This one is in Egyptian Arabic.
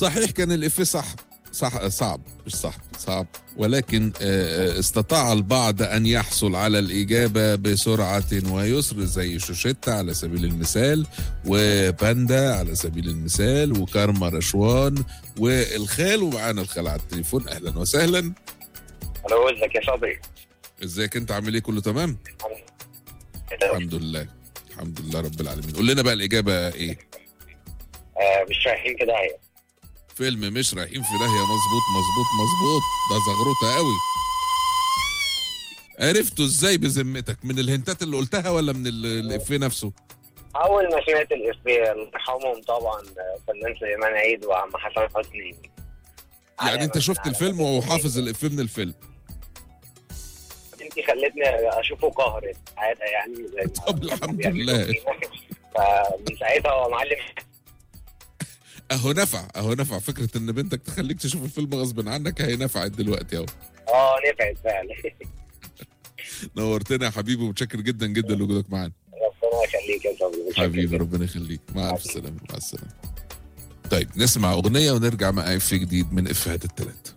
صحيح كان الإفيه صح صح صعب مش صح صعب ولكن آه، آه، استطاع البعض أن يحصل على الإجابة بسرعة ويسر زي شوشيتا على سبيل المثال وباندا على سبيل المثال وكارما رشوان والخال ومعانا الخال على التليفون أهلا وسهلا الو ازيك يا صبري ازيك انت عامل ايه كله تمام الحمد لله الحمد لله رب العالمين قول لنا بقى الإجابة إيه آه مش رايحين كده هي فيلم مش رايحين في داهيه مظبوط مظبوط مظبوط ده زغروطه قوي عرفته ازاي بذمتك من الهنتات اللي قلتها ولا من ال- الافيه نفسه اول ما سمعت الافيه الله يرحمهم طبعا آه، فنان سليمان عيد وعم حسن حسني يعني انت شفت الفيلم وحافظ الافيه من الفيلم انت خلتني اشوفه قهر ساعتها يعني زي ما- طب الحمد لله. فمن ساعتها هو معلم اهو نفع اهو نفع فكره ان بنتك تخليك تشوف الفيلم غصب عنك هي نفعت دلوقتي اهو اه نفعت فعلا نورتنا يا حبيبي ومتشكر جدا جدا لوجودك معانا ربنا يخليك يا صبري متشكر حبيبي جداً. ربنا يخليك مع الف سلامه مع السلامه طيب نسمع اغنيه ونرجع مع اف جديد من افيهات التلات